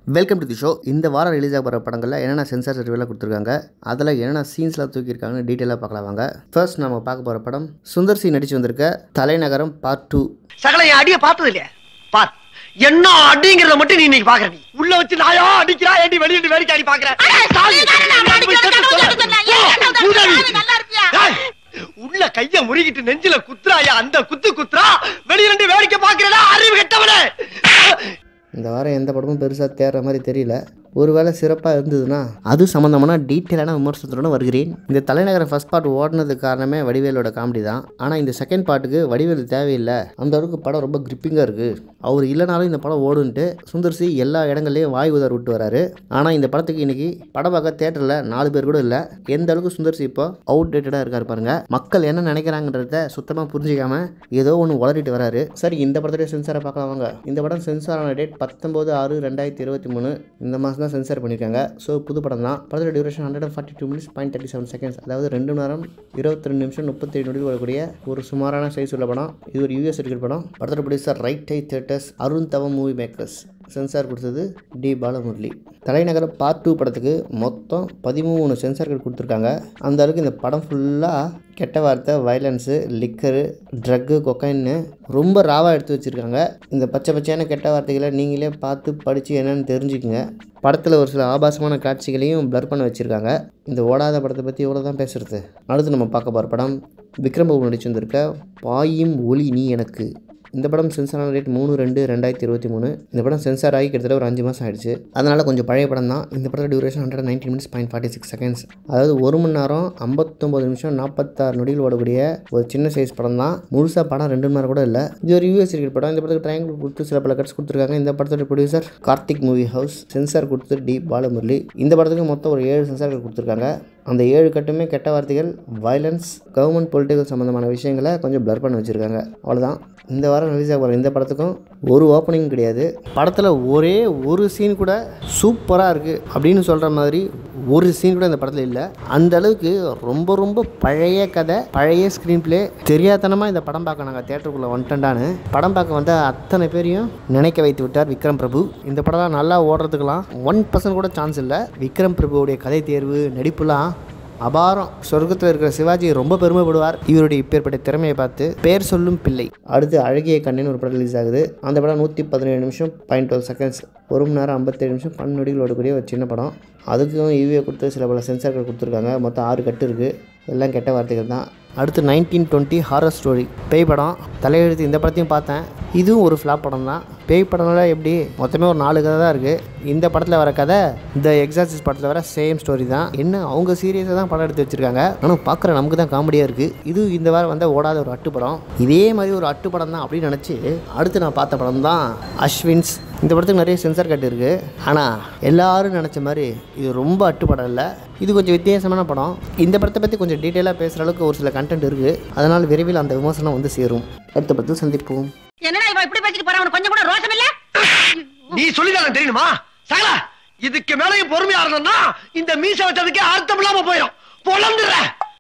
Welcome to the show இந்த வாரம் release ஆக போகிற படங்களில் என்னென்ன சென்சார் சர்டிஃபிகேட்லாம் கொடுத்துருக்காங்க அதில் என்னென்ன சீன்ஸ்லாம் தூக்கியிருக்காங்கன்னு டீட்டெயிலாக பார்க்கலாம் வாங்க ஃபர்ஸ்ட் நம்ம பார்க்க போகிற படம் சுந்தர் சி நடிச்சு வந்திருக்க தலைநகரம் பார்ட் டூ சகல என் அடிய பார்த்தது இல்லையா பார் என்ன அடிங்கிறத மட்டும் நீ இன்னைக்கு பாக்குற நீ உள்ள வச்சு நாயா அடிக்கிறா ஏடி வெளியிட்டு வேடிக்கை அடி பாக்குற சாமி, நான் போய் செத்து தொலை. போ, பூதாரி. ஏய், உள்ள கைய முறுகிட்டு நெஞ்சில குத்துறாயா அந்த குத்து குத்துறா வெளியில வேடிக்கை பாக்குறடா அறிவு கெட்டவனே இந்த வாரம் எந்த படமும் பெருசாக தேடுற மாதிரி தெரியல ஒருவேளை சிறப்பாக இருந்ததுன்னா அது சம்மந்தமான டீட்டெயிலான விமர்சனத்துடன் வருகிறேன் இந்த தலைநகரம் ஃபர்ஸ்ட் பார்ட் ஓடினதுக்கு காரணமே வடிவேலோட காமெடி தான் ஆனால் இந்த செகண்ட் பார்ட்டுக்கு வடிவேலு தேவையில்லை அந்த அளவுக்கு படம் ரொம்ப கிரிப்பிங்காக இருக்குது அவர் இல்லைனாலும் இந்த படம் ஓடுன்ட்டு சுந்தர் சி எல்லா இடங்கள்லையும் வாய் உதர் விட்டு வராரு ஆனால் இந்த படத்துக்கு இன்னைக்கு படம் பார்க்க தேட்டரில் நாலு பேர் கூட இல்லை எந்த அளவுக்கு சுந்தர் சி இப்போ அவுட் டேட்டடாக இருக்காரு பாருங்க மக்கள் என்ன நினைக்கிறாங்கன்றத சுத்தமாக புரிஞ்சிக்காம ஏதோ ஒன்று உளறிட்டு வராரு சரி இந்த படத்துடைய சென்சாரை பார்க்கலாம் வாங்க இந்த படம் சென்சார் ஆன டேட் பத்தொம்போது ஆறு ரெண்டாயிரத்தி இருபத்தி மூணு இந்த மாதம் தான் சென்சார் பண்ணியிருக்காங்க ஸோ புது படம் தான் படத்தோட duration hundred and forty two minutes point thirty seven seconds அதாவது ரெண்டு மணி நேரம் இருபத்தி ரெண்டு நிமிஷம் முப்பத்தேழு நொடிகள் வரக்கூடிய ஒரு சுமாரான சைஸ் உள்ள படம் இது ஒரு யூஎஸ் இருக்கிற படம் படத்தோட producer right I theatres Arun Thavam movie makers censor கொடுத்தது D Balamurali Thalainagaram part two படத்துக்கு மொத்தம் பதிமூணு சென்சார்கள் கொடுத்துருக்காங்க அந்த அளவுக்கு இந்த படம் ஃபுல்லாக கெட்ட வார்த்தை வயலன்ஸு லிக்கரு ட்ரக்கு கொக்கைன்னு ரொம்ப ராவாக எடுத்து வச்சுருக்காங்க இந்த பச்சை பச்சையான கெட்ட வார்த்தைகளை நீங்களே பார்த்து படித்து என்னென்னு தெரிஞ்சுக்குங்க படத்தில் ஒரு சில ஆபாசமான காட்சிகளையும் ப்ளர் பண்ண வச்சுருக்காங்க இந்த ஓடாத படத்தை பற்றி எவ்வளோ தான் பேசுகிறது அடுத்து நம்ம பார்க்க போகிற படம் விக்ரம் பாபு நடிச்சு வந்திருக்க பாயும் ஒளி நீ எனக்கு இந்த படம் சென்சார் ஆன ரேட் மூணு ரெண்டு ரெண்டாயிரத்தி இருபத்தி மூணு இந்த படம் சென்சார் ஆகி கிட்டத்தட்ட ஒரு அஞ்சு மாதம் ஆயிடுச்சு அதனால் கொஞ்சம் பழைய படம் தான் இந்த படத்தோட duration hundred ninety minutes point forty six seconds அதாவது ஒரு மணி நேரம் ஐம்பத்தொம்பது நிமிஷம் நாற்பத்தாறு நொடிகள் ஓடக்கூடிய ஒரு சின்ன சைஸ் படம் தான் முழுசாக படம் ரெண்டு மணி நேரம் கூட இல்லை இது ஒரு யூஎஸ் கிரிக்கெட் படம் இந்த படத்துக்கு ட்ரையாங்கிள் கொடுத்து சில பல கட்ஸ் கொடுத்துருக்காங்க இந்த படத்தோட producer Karthik movie house censor கொடுத்து டி பாலமுரளி இந்த படத்துக்கு மொத்தம் ஒரு ஏழு சென்சார்கள் கொடுத்துருக்காங்க அந்த ஏழு கட்டுமே கெட்ட வார்த்தைகள் வயலன்ஸ் கவர்மெண்ட் பொலிட்டிக்கல் சம்மந்தமான விஷயங்களை கொஞ்சம் ப்ளர் பண்ணி வச்சுருக்காங்க அவ்வளோதான் இந்த வாரம் ரிலீஸ் ஆக போகிற இந்த படத்துக்கும் ஒரு ஓப்பனிங் கிடையாது படத்தில் ஒரே ஒரு சீன் கூட சூப்பராக இருக்குது அப்படின்னு சொல்கிற மாதிரி ஒரு சீன் கூட இந்த படத்தில் இல்லை அந்த அளவுக்கு ரொம்ப ரொம்ப பழைய கதை பழைய ஸ்க்ரீன் ப்ளே தெரியாதனமாக இந்த படம் பார்க்க நாங்கள் தேட்டருக்குள்ளே வந்துட்டோண்டான்னு படம் பார்க்க வந்த அத்தனை பேரையும் நினைக்க வைத்து விட்டார் விக்ரம் பிரபு இந்த படம் நல்லா ஓடுறதுக்கெல்லாம் ஒன் பர்சன்ட் கூட சான்ஸ் இல்லை விக்ரம் பிரபுவுடைய கதை தேர்வு நடிப்புலாம் அபாரம் சொர்க்கத்தில் இருக்கிற சிவாஜி ரொம்ப பெருமைப்படுவார் இவருடைய இப்பேற்பட்ட திறமையை பார்த்து பேர் சொல்லும் பிள்ளை அடுத்து அழகிய கண்ணின்னு ஒரு படம் ரிலீஸ் ஆகுது அந்த படம் நூற்றி பதினேழு நிமிஷம் பாயிண்ட் டுவெல் செகண்ட்ஸ் ஒரு மணி நேரம் ஐம்பத்தேழு நிமிஷம் பன்னெண்டு நொடிகள் ஓடக்கூடிய ஒரு சின்ன படம் அதுக்கும் ஈவியை கொடுத்து சில பல சென்சார்கள் கொடுத்துருக்காங்க மொத்தம் ஆறு கட்டு இருக்குது எல்லாம் கெட்ட வார்த்தைகள் தான் அடுத்து நைன்டீன் டுவெண்ட்டி ஹாரர் ஸ்டோரி பேய் படம் தலையெழுத்து இந்த படத்தையும் பார்த்தேன் இதுவும் ஒரு ஃப்ளாப் படம் தான் பேய் படம்லாம் எப்படி மொத்தமே ஒரு நாலு கதை தான் இருக்குது இந்த படத்தில் வர கதை இந்த எக்ஸாசிஸ் படத்தில் வர சேம் ஸ்டோரி தான் என்ன அவங்க சீரியஸாக தான் படம் எடுத்து வச்சுருக்காங்க ஆனால் பார்க்குற நமக்கு தான் காமெடியாக இருக்குது இது இந்த வாரம் வந்து ஓடாத ஒரு அட்டு படம் இதே மாதிரி ஒரு அட்டு படம் தான் அப்படின்னு நினச்சி அடுத்து நான் பார்த்த படம் தான் அஸ்வின்ஸ் இந்த படத்துக்கு நிறைய சென்சார் கட் இருக்குது ஆனால் எல்லாரும் நினச்ச மாதிரி இது ரொம்ப அட்டு படம் இல்லை இது கொஞ்சம் வித்தியாசமான படம் இந்த படத்தை பற்றி கொஞ்சம் டீட்டெயிலாக பேசுகிற அளவுக்கு ஒரு சில கண்டென்ட் இருக்குது அதனால் விரைவில் அந்த விமர்சனம் வந்து சேரும் அடுத்த படத்தில் சந்திப்போம் என்னடா இவன் இப்படி பேசிட்டு போறான் அவனுக்கு கொஞ்சம் கூட ரோஷம் இல்ல நீ சொல்லிதான் தெரியுமா சகல இதுக்கு மேலையும் பொறுமையா இருந்தோம்னா இந்த மீச வச்சதுக்கே அர்த்தம் இல்லாம போயிடும் பொழந்துடுற